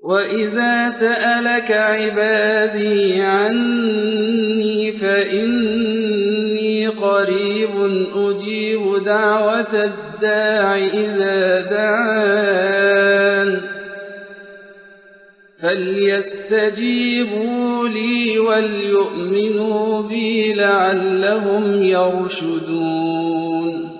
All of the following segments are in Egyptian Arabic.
وَإِذَا سَأَلَكَ عِبَادِي عَنِّي فَإِنِّي قَرِيبٌ أُجِيبُ دَعْوَةَ الدَّاعِ إِذَا دَعَانِ ۖ فَلْيَسْتَجِيبُوا لِي وَلْيُؤْمِنُوا بِي لَعَلَّهُمْ يَرْشُدُونَ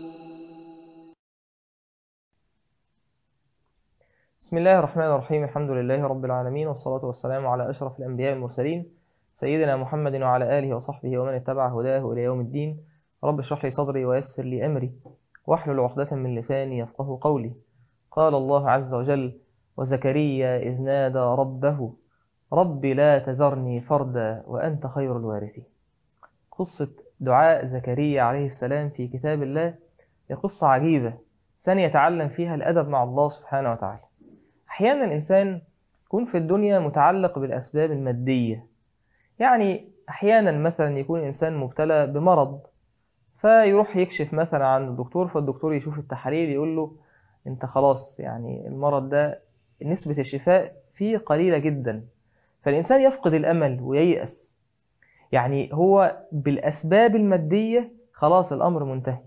بسم الله الرحمن الرحيم الحمد لله رب العالمين والصلاة والسلام على أشرف الأنبياء والمرسلين سيدنا محمد وعلى آله وصحبه ومن اتبع هداه إلى يوم الدين رب اشرح لي صدري ويسر لي أمري واحلل عقدة من لساني يفقه قولي قال الله عز وجل وزكريا إذ نادى ربه رب لا تذرني فردا وأنت خير الوارثين قصة دعاء زكريا عليه السلام في كتاب الله هي قصة عجيبة ثانية يتعلم فيها الأدب مع الله سبحانه وتعالى أحيانا الإنسان يكون في الدنيا متعلق بالأسباب المادية يعني أحيانا مثلا يكون الإنسان مبتلى بمرض فيروح يكشف مثلا عن الدكتور فالدكتور يشوف التحاليل يقول له أنت خلاص يعني المرض ده نسبة الشفاء فيه قليلة جدا فالإنسان يفقد الأمل وييأس يعني هو بالأسباب المادية خلاص الأمر منتهي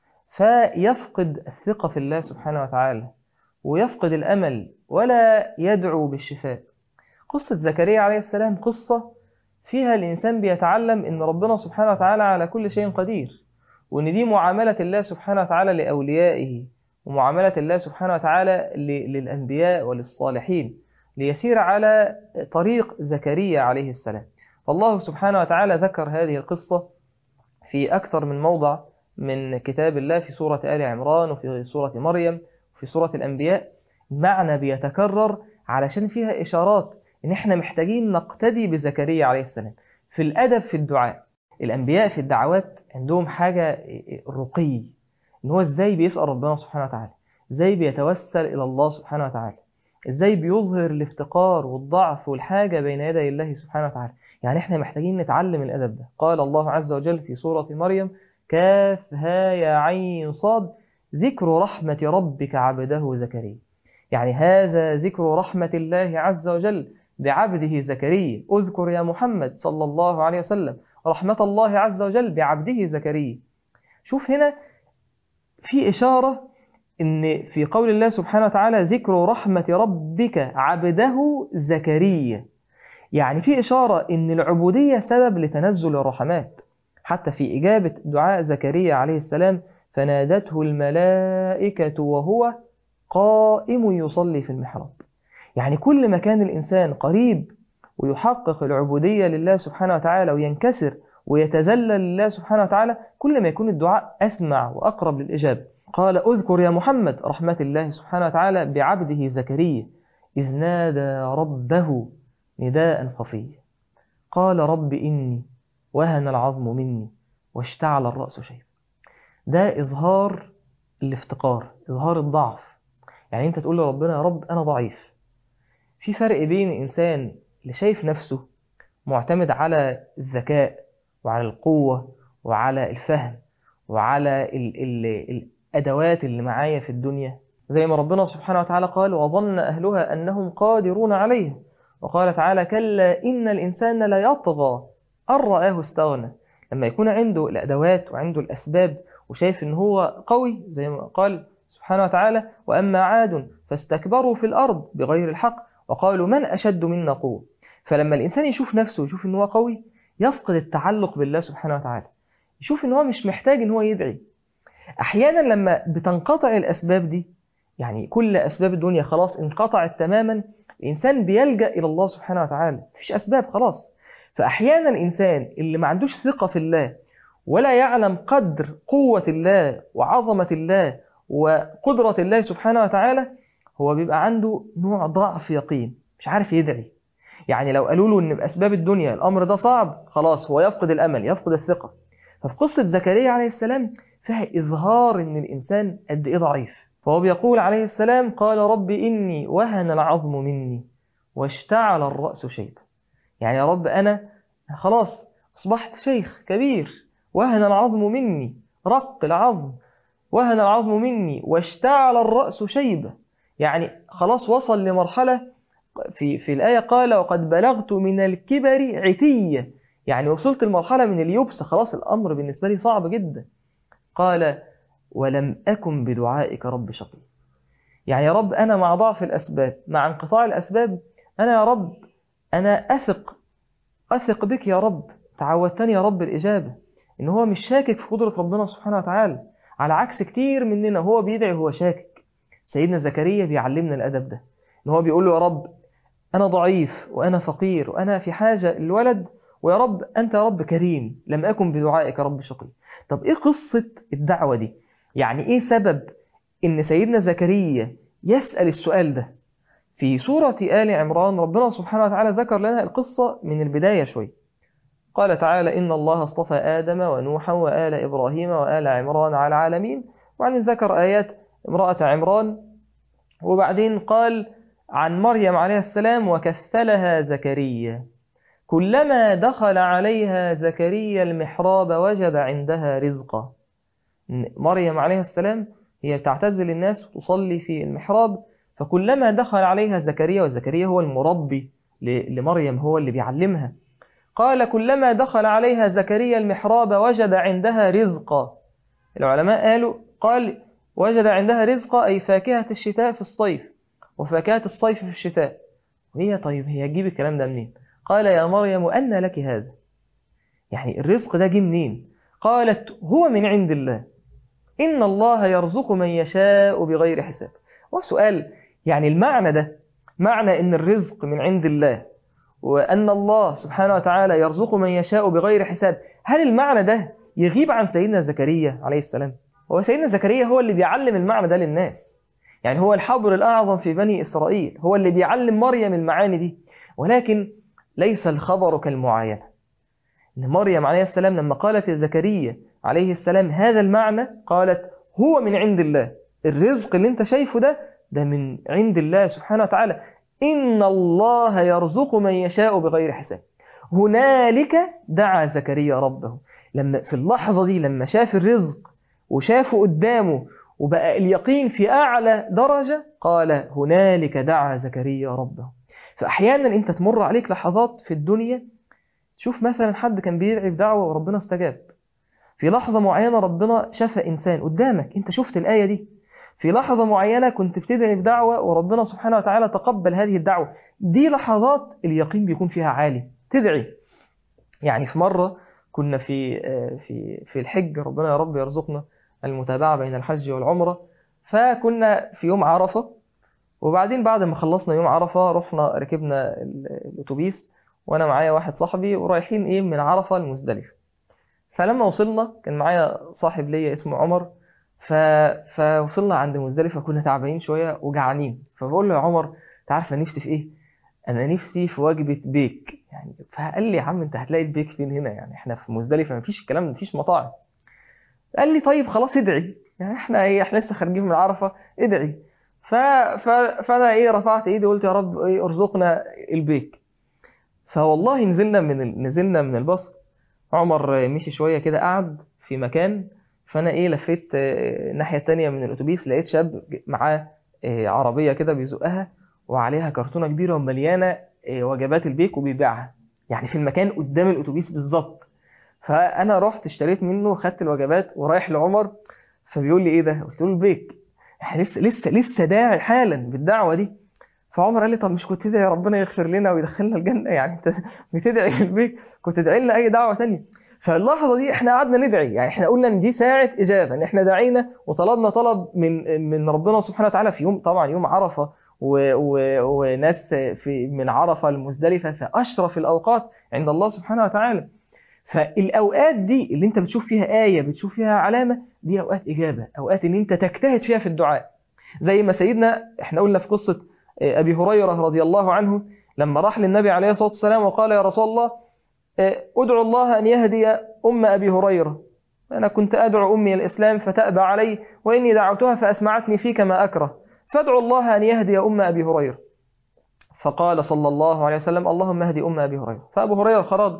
فيفقد الثقة في الله سبحانه وتعالى ويفقد الأمل ولا يدعو بالشفاء قصة زكريا عليه السلام قصة فيها الإنسان بيتعلم أن ربنا سبحانه وتعالى على كل شيء قدير وأن دي معاملة الله سبحانه وتعالى لأوليائه ومعاملة الله سبحانه وتعالى للأنبياء وللصالحين ليسير على طريق زكريا عليه السلام فالله سبحانه وتعالى ذكر هذه القصة في أكثر من موضع من كتاب الله في سورة آل عمران وفي سورة مريم وفي سورة الأنبياء معنى بيتكرر علشان فيها إشارات إن إحنا محتاجين نقتدي بزكريا عليه السلام في الأدب في الدعاء الأنبياء في الدعوات عندهم حاجة رقي إن هو إزاي بيسأل ربنا سبحانه وتعالى إزاي بيتوسل إلى الله سبحانه وتعالى إزاي بيظهر الافتقار والضعف والحاجة بين يدي الله سبحانه وتعالى يعني إحنا محتاجين نتعلم الأدب ده قال الله عز وجل في سورة مريم كاف ها يا عين صاد ذكر رحمة ربك عبده زكريا يعني هذا ذكر رحمة الله عز وجل بعبده زكريا اذكر يا محمد صلى الله عليه وسلم رحمة الله عز وجل بعبده زكريا شوف هنا في إشارة إن في قول الله سبحانه وتعالى ذكر رحمة ربك عبده زكريا يعني في إشارة إن العبودية سبب لتنزل الرحمات حتى في إجابة دعاء زكريا عليه السلام فنادته الملائكة وهو قائم يصلي في المحراب يعني كل ما كان الإنسان قريب ويحقق العبودية لله سبحانه وتعالى وينكسر ويتذلل لله سبحانه وتعالى كل ما يكون الدعاء أسمع وأقرب للإجابة قال أذكر يا محمد رحمة الله سبحانه وتعالى بعبده زكريا إذ نادى ربه نداء خفيا قال رب إني وهن العظم مني واشتعل الرأس شيبا ده إظهار الافتقار إظهار الضعف يعني أنت تقول لربنا يا رب أنا ضعيف في فرق بين الإنسان اللي شايف نفسه معتمد على الذكاء وعلى القوة وعلى الفهم وعلى ال ال الأدوات اللي معايا في الدنيا زي ما ربنا سبحانه وتعالى قال وظن أهلها أنهم قادرون عليه وقال تعالى كلا إن الإنسان لا يطغى أن رآه استغنى لما يكون عنده الأدوات وعنده الأسباب وشايف إن هو قوي زي ما قال سبحانه وتعالى وأما عاد فاستكبروا في الأرض بغير الحق وقالوا من أشد منا قوة فلما الإنسان يشوف نفسه ويشوف إن هو قوي يفقد التعلق بالله سبحانه وتعالى يشوف إن هو مش محتاج إن هو يدعي أحيانا لما بتنقطع الأسباب دي يعني كل أسباب الدنيا خلاص انقطعت تماما الإنسان بيلجأ إلى الله سبحانه وتعالى مفيش أسباب خلاص فأحيانا الإنسان اللي ما عندوش ثقة في الله ولا يعلم قدر قوة الله وعظمة الله وقدرة الله سبحانه وتعالى هو بيبقى عنده نوع ضعف يقين مش عارف يدعي يعني لو قالوا له ان باسباب الدنيا الامر ده صعب خلاص هو يفقد الامل يفقد الثقه ففي قصه زكريا عليه السلام فيها اظهار ان الانسان قد ايه ضعيف فهو بيقول عليه السلام قال رب اني وهن العظم مني واشتعل الراس شيبا يعني يا رب انا خلاص اصبحت شيخ كبير وهن العظم مني رق العظم وهن العظم مني واشتعل الراس شيبه يعني خلاص وصل لمرحله في في الآية قال وقد بلغت من الكبر عتية يعني وصلت المرحلة من اليبس خلاص الأمر بالنسبة لي صعب جدا قال ولم أكن بدعائك رب شقي يعني يا رب أنا مع ضعف الأسباب مع انقطاع الأسباب أنا يا رب أنا أثق أثق بك يا رب تعودتني يا رب الإجابة إن هو مش شاكك في قدرة ربنا سبحانه وتعالى على عكس كتير مننا هو بيدعي هو شاكك سيدنا زكريا بيعلمنا الأدب ده إن هو بيقول له يا رب أنا ضعيف وأنا فقير وأنا في حاجة الولد ويا رب أنت يا رب كريم لم أكن بدعائك رب شقي طب إيه قصة الدعوة دي يعني إيه سبب إن سيدنا زكريا يسأل السؤال ده في سورة آل عمران ربنا سبحانه وتعالى ذكر لنا القصة من البداية شوي قال تعالى إن الله اصطفى آدم ونوحا وآل إبراهيم وآل عمران على العالمين وبعدين ذكر آيات امرأة عمران وبعدين قال عن مريم عليه السلام وكفلها زكريا كلما دخل عليها زكريا المحراب وجد عندها رزقا مريم عليه السلام هي تعتزل الناس وتصلي في المحراب فكلما دخل عليها زكريا وزكريا هو المربي لمريم هو اللي بيعلمها قال كلما دخل عليها زكريا المحراب وجد عندها رزقا العلماء قالوا قال وجد عندها رزقا أي فاكهة الشتاء في الصيف وفاكهة الصيف في الشتاء وهي طيب هي تجيب الكلام ده منين قال يا مريم أن لك هذا يعني الرزق ده جه منين قالت هو من عند الله إن الله يرزق من يشاء بغير حساب وسؤال يعني المعنى ده معنى إن الرزق من عند الله وأن الله سبحانه وتعالى يرزق من يشاء بغير حساب هل المعنى ده يغيب عن سيدنا زكريا عليه السلام هو سيدنا زكريا هو اللي بيعلم المعنى ده للناس يعني هو الحبر الأعظم في بني إسرائيل هو اللي بيعلم مريم المعاني دي ولكن ليس الخبر كالمعاينة إن مريم عليه السلام لما قالت لزكريا عليه السلام هذا المعنى قالت هو من عند الله الرزق اللي انت شايفه ده ده من عند الله سبحانه وتعالى إن الله يرزق من يشاء بغير حساب هنالك دعا زكريا ربه لما في اللحظة دي لما شاف الرزق وشافه قدامه وبقى اليقين في أعلى درجة قال هنالك دعا زكريا ربه فأحيانا أنت تمر عليك لحظات في الدنيا تشوف مثلا حد كان بيدعي بدعوة وربنا استجاب في لحظة معينة ربنا شفى إنسان قدامك أنت شفت الآية دي في لحظة معينة كنت بتدعي بدعوة وربنا سبحانه وتعالى تقبل هذه الدعوة دي لحظات اليقين بيكون فيها عالي تدعي يعني في مرة كنا في في في الحج ربنا يا رب يرزقنا المتابعة بين الحج والعمرة فكنا في يوم عرفة وبعدين بعد ما خلصنا يوم عرفة رحنا ركبنا الأتوبيس وأنا معايا واحد صاحبي ورايحين إيه من عرفة لمزدلفة فلما وصلنا كان معايا صاحب ليا اسمه عمر ف... فوصلنا عند مزدلفة كنا تعبانين شوية وجعانين فبقول له يا عمر تعرف أنا نفسي في إيه؟ أنا نفسي في وجبة بيك يعني فقال لي يا عم أنت هتلاقي البيك فين هنا يعني إحنا في مزدلفة مفيش الكلام مفيش مطاعم قال لي طيب خلاص ادعي يعني إحنا إيه إحنا لسه خارجين من عرفة ادعي ف... ف... فأنا إيه رفعت إيدي وقلت يا رب إيه ارزقنا البيك فوالله نزلنا من ال... نزلنا من الباص عمر مشي شوية كده قعد في مكان فانا ايه لفيت الناحيه التانية من الاتوبيس لقيت شاب معاه عربيه كده بيزقها وعليها كرتونه كبيره ومليانه وجبات البيك وبيبيعها يعني في المكان قدام الاتوبيس بالظبط فانا رحت اشتريت منه خدت الوجبات ورايح لعمر فبيقول لي ايه ده قلت له البيك احنا لسه لسه لسه داعي حالا بالدعوه دي فعمر قال لي طب مش كنت تدعي ربنا يغفر لنا ويدخلنا الجنه يعني انت بتدعي البيك كنت تدعي لنا اي دعوه ثانيه فاللحظه دي احنا قعدنا ندعي يعني احنا قلنا ان دي ساعه اجابه ان احنا دعينا وطلبنا طلب من من ربنا سبحانه وتعالى في يوم طبعا يوم عرفه و و وناس في من عرفه المزدلفه فاشرف الاوقات عند الله سبحانه وتعالى فالاوقات دي اللي انت بتشوف فيها ايه بتشوف فيها علامه دي اوقات اجابه اوقات ان انت تجتهد فيها في الدعاء زي ما سيدنا احنا قلنا في قصه ابي هريره رضي الله عنه لما راح للنبي عليه الصلاه والسلام وقال يا رسول الله ادعو الله أن يهدي أم أبي هريرة أنا كنت أدعو أمي الإسلام فتأبى علي وإني دعوتها فأسمعتني فيك ما أكره فادعو الله أن يهدي أم أبي هريرة فقال صلى الله عليه وسلم اللهم اهدي أم أبي هريرة فأبو هريرة خرج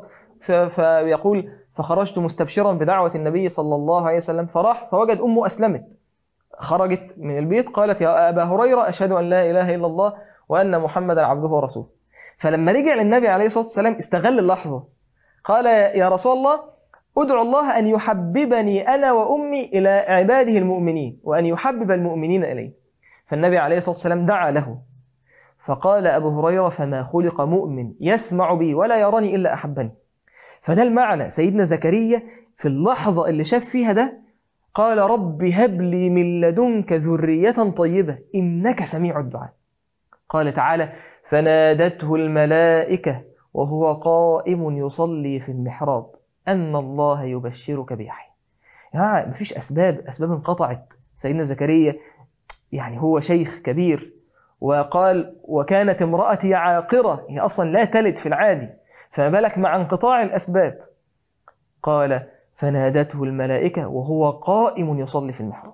فيقول فخرجت مستبشرا بدعوة النبي صلى الله عليه وسلم فراح فوجد أمه أسلمت خرجت من البيت قالت يا أبا هريرة أشهد أن لا إله إلا الله وأن محمدا عبده ورسوله فلما رجع للنبي عليه الصلاة والسلام استغل اللحظة قال يا رسول الله ادعو الله أن يحببني أنا وأمي إلى عباده المؤمنين وأن يحبب المؤمنين إليه فالنبي عليه الصلاة والسلام دعا له فقال أبو هريرة فما خلق مؤمن يسمع بي ولا يراني إلا أحبني فده المعنى سيدنا زكريا في اللحظة اللي شاف فيها ده قال رب هب لي من لدنك ذرية طيبة إنك سميع الدعاء قال تعالى فنادته الملائكة وهو قائم يصلي في المحراب أن الله يبشرك بيحيى يعني مفيش أسباب أسباب انقطعت سيدنا زكريا يعني هو شيخ كبير وقال وكانت امرأتي عاقرة هي أصلا لا تلد في العادي فما بالك مع انقطاع الأسباب قال فنادته الملائكة وهو قائم يصلي في المحراب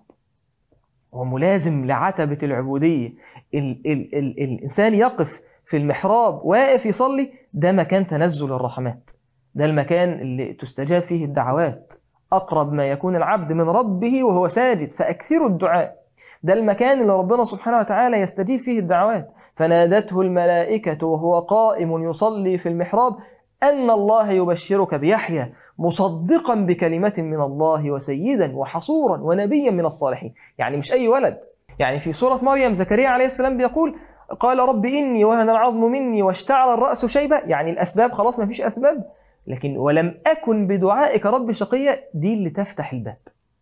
وملازم لعتبة العبودية ال ال ال الإنسان يقف في المحراب واقف يصلي ده مكان تنزل الرحمات ده المكان اللي تستجاب فيه الدعوات أقرب ما يكون العبد من ربه وهو ساجد فأكثروا الدعاء ده المكان اللي ربنا سبحانه وتعالى يستجيب فيه الدعوات فنادته الملائكة وهو قائم يصلي في المحراب أن الله يبشرك بيحيى مصدقا بكلمة من الله وسيدا وحصورا ونبيا من الصالحين يعني مش أي ولد يعني في سورة مريم زكريا عليه السلام بيقول قال رب إني وهن العظم مني واشتعل الرأس شيبة يعني الأسباب خلاص ما فيش أسباب لكن ولم أكن بدعائك رب شقيا دي اللي تفتح الباب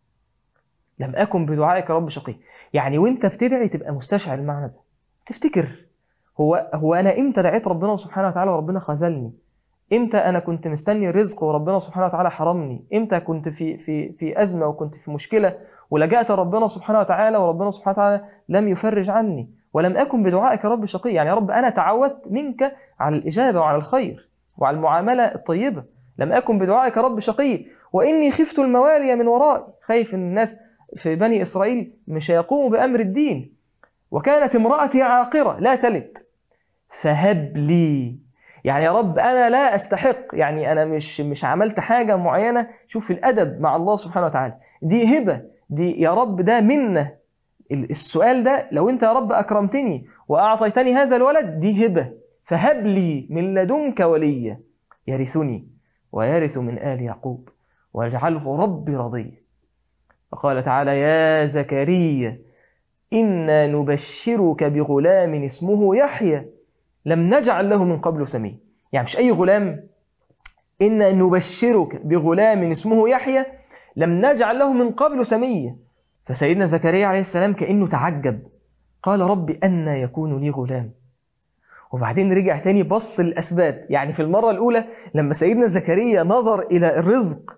لم أكن بدعائك رب شقيا يعني وانت بتدعي تبقى مستشعر المعنى ده تفتكر هو هو أنا إمتى دعيت ربنا سبحانه وتعالى وربنا خذلني امتى انا كنت مستني الرزق وربنا سبحانه وتعالى حرمني امتى كنت في في في ازمه وكنت في مشكله ولجأت ربنا سبحانه وتعالى وربنا سبحانه وتعالى لم يفرج عني ولم اكن بدعائك رب شقي يعني يا رب انا تعودت منك على الاجابه وعلى الخير وعلى المعامله الطيبه لم اكن بدعائك رب شقي واني خفت الموالي من ورائي خايف ان الناس في بني اسرائيل مش هيقوموا بامر الدين وكانت امراتي عاقره لا تلد فهب لي يعني يا رب أنا لا أستحق يعني أنا مش مش عملت حاجة معينة شوف الأدب مع الله سبحانه وتعالى دي هبة دي يا رب ده منة السؤال ده لو أنت يا رب أكرمتني وأعطيتني هذا الولد دي هبة فهب لي من لدنك وليا يرثني ويرث من آل يعقوب واجعله ربي رضيا فقال تعالى يا زكريا إنا نبشرك بغلام اسمه يحيى لم نجعل له من قبل سميا يعني مش أي غلام إن نبشرك بغلام اسمه يحيى لم نجعل له من قبل سميا فسيدنا زكريا عليه السلام كأنه تعجب قال رب أن يكون لي غلام وبعدين رجع تاني بص الأسباب يعني في المرة الأولى لما سيدنا زكريا نظر إلى الرزق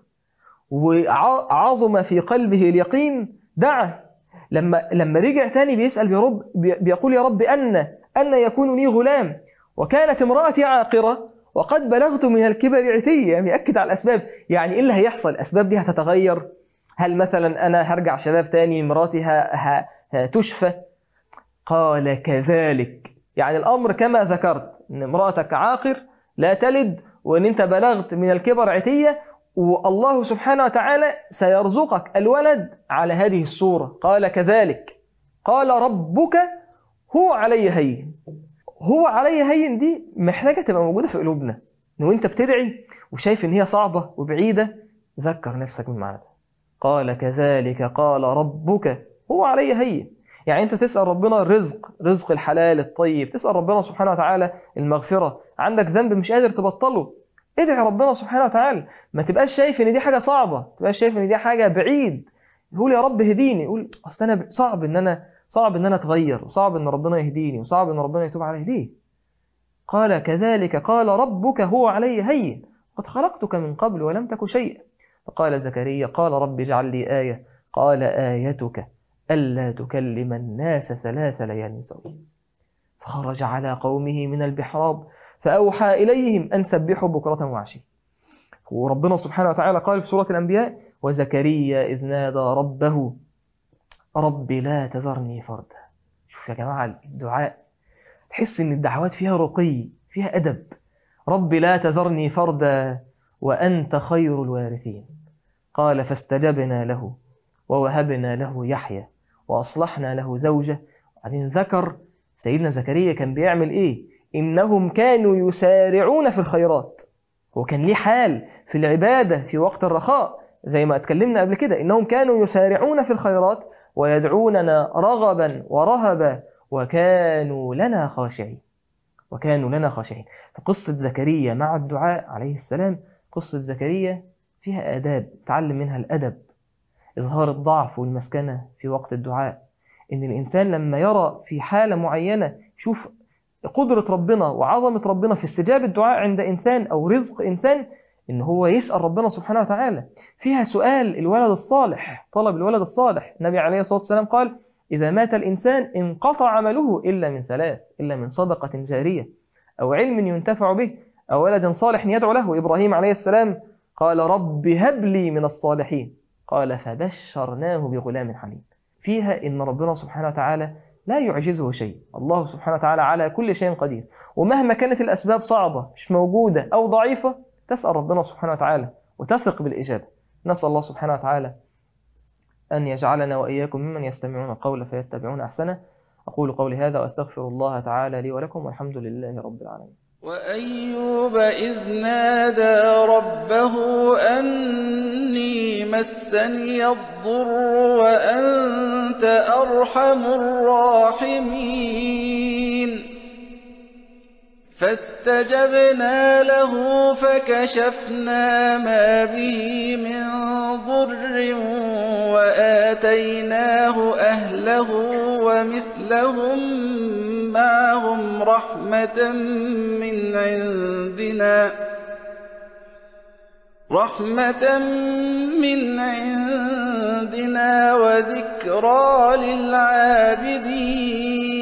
وعظم في قلبه اليقين دعا لما لما رجع تاني بيسأل يا رب بيقول يا رب أن أن يكون لي غلام وكانت امرأتي عاقرة وقد بلغت من الكبر عتية يعني يأكد على الأسباب يعني إيه اللي هيحصل الأسباب دي هتتغير هل مثلا أنا هرجع شباب تاني مراتي هتشفى قال كذلك يعني الأمر كما ذكرت أن امرأتك عاقر لا تلد وأن أنت بلغت من الكبر عتية والله سبحانه وتعالى سيرزقك الولد على هذه الصورة قال كذلك قال ربك هو علي هين هو علي هين دي محتاجة تبقى موجودة في قلوبنا ان وانت بتدعي وشايف ان هي صعبة وبعيدة ذكر نفسك بالمعنى ده قال كذلك قال ربك هو علي هين يعني انت تسأل ربنا الرزق رزق الحلال الطيب تسأل ربنا سبحانه وتعالى المغفرة عندك ذنب مش قادر تبطله ادعي ربنا سبحانه وتعالى ما تبقاش شايف ان دي حاجة صعبة ما تبقاش شايف ان دي حاجة بعيد يقول يا رب هديني يقول اصل انا صعب ان انا صعب ان انا اتغير وصعب ان ربنا يهديني وصعب ان ربنا يتوب علي ليه قال كذلك قال ربك هو علي هين قد خلقتك من قبل ولم تك شيئا فقال زكريا قال رب اجعل لي آية قال آيتك ألا تكلم الناس ثلاث ليال سويا فخرج على قومه من البحراب فأوحى إليهم أن سبحوا بكرة وعشيا وربنا سبحانه وتعالى قال في سورة الأنبياء وزكريا إذ نادى ربه رب لا تذرني فردا شوف يا جماعة الدعاء تحس ان الدعوات فيها رقي فيها أدب رب لا تذرني فردا وأنت خير الوارثين قال فاستجبنا له ووهبنا له يحيى وأصلحنا له زوجة وبعدين ذكر سيدنا زكريا كان بيعمل إيه إنهم كانوا يسارعون في الخيرات هو كان ليه حال في العبادة في وقت الرخاء زي ما اتكلمنا قبل كده إنهم كانوا يسارعون في الخيرات ويدعوننا رغبا ورهبا وكانوا لنا خاشعين وكانوا لنا خاشعين فقصة زكريا مع الدعاء عليه السلام قصة زكريا فيها آداب تعلم منها الأدب إظهار الضعف والمسكنة في وقت الدعاء إن الإنسان لما يرى في حالة معينة يشوف قدرة ربنا وعظمة ربنا في استجابة الدعاء عند إنسان أو رزق إنسان إن هو يسأل ربنا سبحانه وتعالى فيها سؤال الولد الصالح طلب الولد الصالح النبي عليه الصلاة والسلام قال إذا مات الإنسان انقطع عمله إلا من ثلاث إلا من صدقة جارية أو علم ينتفع به أو ولد صالح يدعو له إبراهيم عليه السلام قال رب هب لي من الصالحين قال فبشرناه بغلام حليم فيها إن ربنا سبحانه وتعالى لا يعجزه شيء الله سبحانه وتعالى على كل شيء قدير ومهما كانت الأسباب صعبة مش موجودة أو ضعيفة تسأل ربنا سبحانه وتعالى وتثق بالإجابة نسأل الله سبحانه وتعالى أن يجعلنا وإياكم ممن يستمعون القول فيتبعون أحسنه أقول قولي هذا وأستغفر الله تعالى لي ولكم والحمد لله رب العالمين وأيوب إذ نادى ربه أني مسني الضر وأنت أرحم الراحمين فاستجبنا له فكشفنا ما به من ضر وآتيناه أهله ومثلهم معهم رحمة من عندنا رحمة من عندنا وذكرى للعابدين